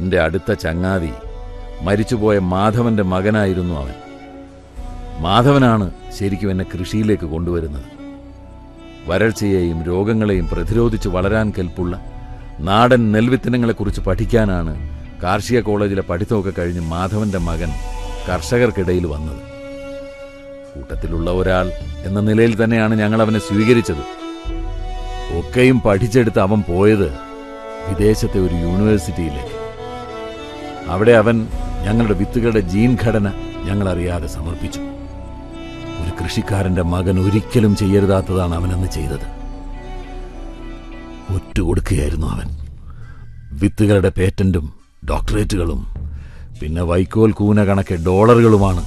എന്റെ അടുത്ത ചങ്ങാതി മരിച്ചുപോയ മാധവന്റെ മകനായിരുന്നു അവൻ മാധവനാണ് ശരിക്കും എന്നെ കൃഷിയിലേക്ക് കൊണ്ടുവരുന്നത് വരൾച്ചയെയും രോഗങ്ങളെയും പ്രതിരോധിച്ച് വളരാൻ കെൽപ്പുള്ള നാടൻ നെൽവിത്തനങ്ങളെക്കുറിച്ച് പഠിക്കാനാണ് കാർഷിക കോളേജിലെ പഠിത്തമൊക്കെ കഴിഞ്ഞ് മാധവന്റെ മകൻ കർഷകർക്കിടയിൽ വന്നത് കൂട്ടത്തിലുള്ള ഒരാൾ എന്ന നിലയിൽ തന്നെയാണ് ഞങ്ങൾ അവനെ സ്വീകരിച്ചത് ഒക്കെയും പഠിച്ചെടുത്ത് അവൻ പോയത് വിദേശത്തെ ഒരു യൂണിവേഴ്സിറ്റിയിലേക്ക് അവിടെ അവൻ ഞങ്ങളുടെ വിത്തുകളുടെ ജീൻ ഘടന ഞങ്ങൾ അറിയാതെ സമർപ്പിച്ചു ഒരു കൃഷിക്കാരന്റെ മകൻ ഒരിക്കലും ചെയ്യരുതാത്തതാണ് അവനെന്ന് ചെയ്തത് ഒറ്റുകൊടുക്കുകയായിരുന്നു അവൻ വിത്തുകളുടെ പേറ്റന്റും ഡോക്ടറേറ്റുകളും പിന്നെ വൈക്കോൽ കൂന കണക്കെ ഡോളറുകളുമാണ്